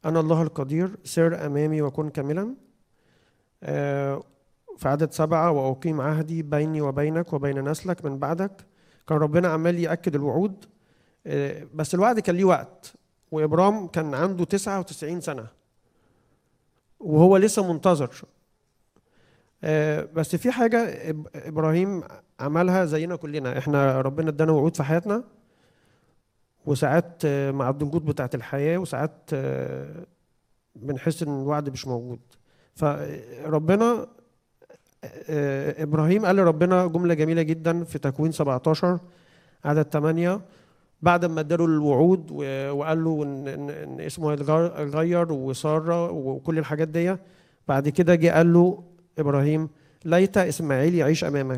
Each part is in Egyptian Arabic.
أنا الله القدير سر أمامي وكن كاملا آه، في عدد سبعة وأقيم عهدي بيني وبينك وبين نسلك من بعدك كان ربنا عمال يأكد الوعود آه، بس الوعد كان ليه وقت وإبرام كان عنده 99 سنة وهو لسه منتظر آه، بس في حاجة إب- إبراهيم عملها زينا كلنا احنا ربنا ادانا وعود في حياتنا وساعات آه، مع الضغوط بتاعت الحياة وساعات آه، بنحس ان الوعد مش موجود فربنا آه، ابراهيم قال لربنا جملة جميلة جدا في تكوين 17 عدد 8 بعد ما اداله الوعود و- وقال له ان, إن, إن اسمه هيتغير هيتغير وساره وكل الحاجات دي بعد كده جه قال له ابراهيم ليت اسماعيل يعيش امامك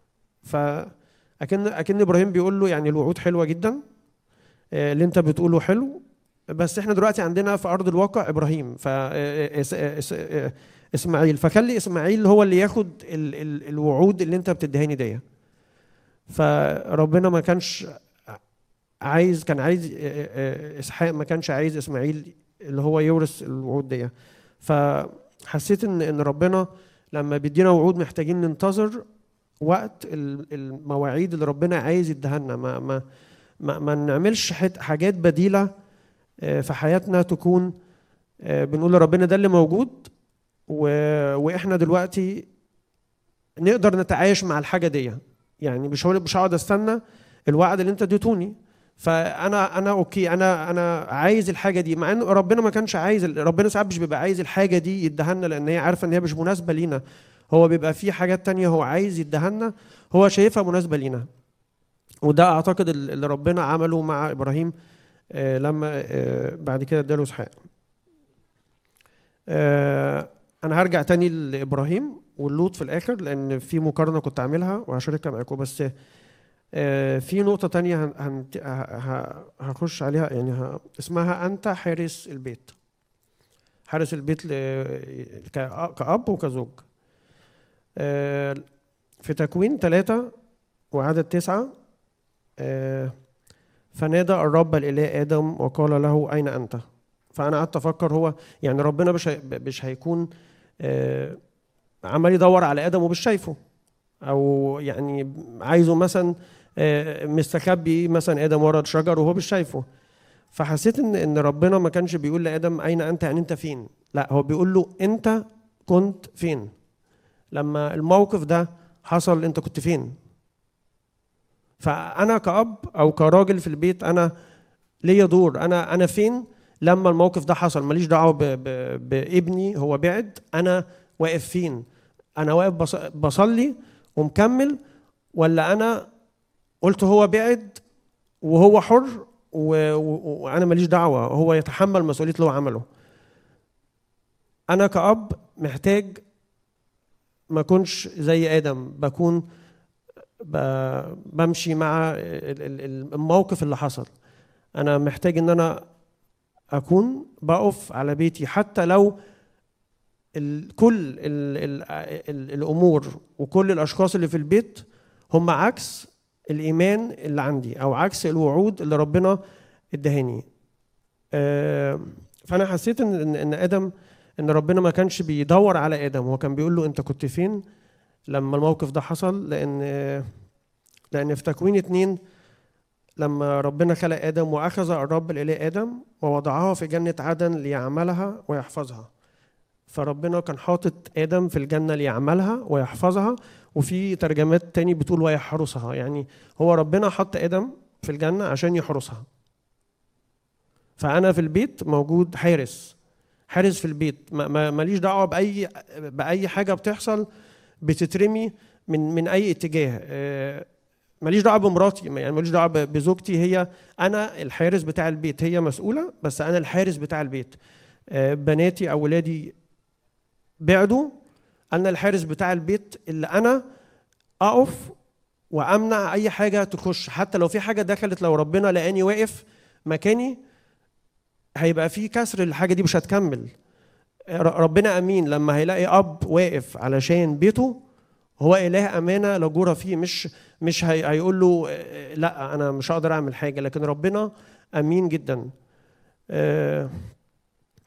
فاكن اكن ابراهيم بيقول له يعني الوعود حلوه جدا آه، اللي انت بتقوله حلو بس احنا دلوقتي عندنا في ارض الواقع ابراهيم ف آه، إس- إس- آه، اسماعيل فخلي اسماعيل هو اللي ياخد ال ال الوعود اللي انت بتديهاني دي فربنا ما كانش عايز كان عايز آه، آه، اسحاق ما كانش عايز اسماعيل اللي هو يورث الوعود دي فحسيت ان ان ربنا لما بيدينا وعود محتاجين ننتظر وقت ال- المواعيد اللي ربنا عايز يديها لنا ما ما ما, ما نعملش حت- حاجات بديله آه، في حياتنا تكون آه، بنقول لربنا ده اللي موجود و... واحنا دلوقتي نقدر نتعايش مع الحاجه دي يعني مش هقول مش هقعد استنى الوعد اللي انت اديتوني فانا انا اوكي انا انا عايز الحاجه دي مع ان ربنا ما كانش عايز ربنا ساعات مش بيبقى عايز الحاجه دي يديها لنا لان هي عارفه ان هي مش مناسبه لينا هو بيبقى في حاجات تانية هو عايز يديها لنا هو شايفها مناسبه لينا وده اعتقد اللي ربنا عمله مع ابراهيم آه، لما آه، بعد كده اداله اسحاق آه، انا هرجع تاني لابراهيم واللوط في الاخر لان في مقارنه كنت عاملها وهشاركها معاكم بس آه، في نقطه تانية هن- هن- ه- ه- هخش عليها يعني ه- اسمها انت حارس البيت حارس البيت ل- كأ- كأب وكزوج آه، في تكوين ثلاثة وعدد تسعة آه، فنادى الرب الإله آدم وقال له أين أنت؟ فأنا قعدت أفكر هو يعني ربنا مش هي- مش هيكون آه، عمال يدور على آدم ومش شايفه أو يعني عايزه مثلا آه، مستخبي مثلا آدم ورا شجر وهو مش شايفه فحسيت ان ان ربنا ما كانش بيقول لادم اين انت يعني انت فين لا هو بيقول له انت كنت فين لما الموقف ده حصل انت كنت فين فانا كاب او كراجل في البيت انا ليا دور انا انا فين لما الموقف ده حصل ماليش دعوه ب- ب- بابني هو بعد انا واقف فين انا واقف بص- بصلي ومكمل ولا انا قلت هو بعد وهو حر و- و- وانا ماليش دعوه هو يتحمل مسؤوليه اللي هو عمله انا كاب محتاج ما اكونش زي ادم بكون ب- بمشي مع ال- ال- ال- الموقف اللي حصل انا محتاج ان انا اكون بقف على بيتي حتى لو ال- كل ال ال ال الامور وكل الاشخاص اللي في البيت هم عكس الايمان اللي عندي او عكس الوعود اللي ربنا ادهاني آه، فانا حسيت ان ان إن ادم ان ربنا ما كانش بيدور على ادم هو كان بيقول له انت كنت فين لما الموقف ده حصل لان لان في تكوين اتنين لما ربنا خلق ادم واخذ الرب الاله ادم ووضعها في جنه عدن ليعملها ويحفظها فربنا كان حاطط ادم في الجنه ليعملها ويحفظها وفي ترجمات تاني بتقول ويحرسها يعني هو ربنا حط ادم في الجنه عشان يحرسها فانا في البيت موجود حارس حارس في البيت ما- ما- ماليش دعوه باي باي حاجه بتحصل بتترمي من من اي اتجاه آه، ماليش دعوه بمراتي يعني ماليش دعوه ب- بزوجتي هي انا الحارس بتاع البيت هي مسؤوله بس انا الحارس بتاع البيت آه، بناتي او ولادي بعدوا انا الحارس بتاع البيت اللي انا اقف وامنع اي حاجه تخش حتى لو في حاجه دخلت لو ربنا لقاني واقف مكاني هيبقى في كسر الحاجه دي مش هتكمل ر- ربنا امين لما هيلاقي اب واقف علشان بيته هو اله امانه لا جرى فيه مش مش هي هيقول له آه، لا انا مش هقدر اعمل حاجه لكن ربنا امين جدا آه،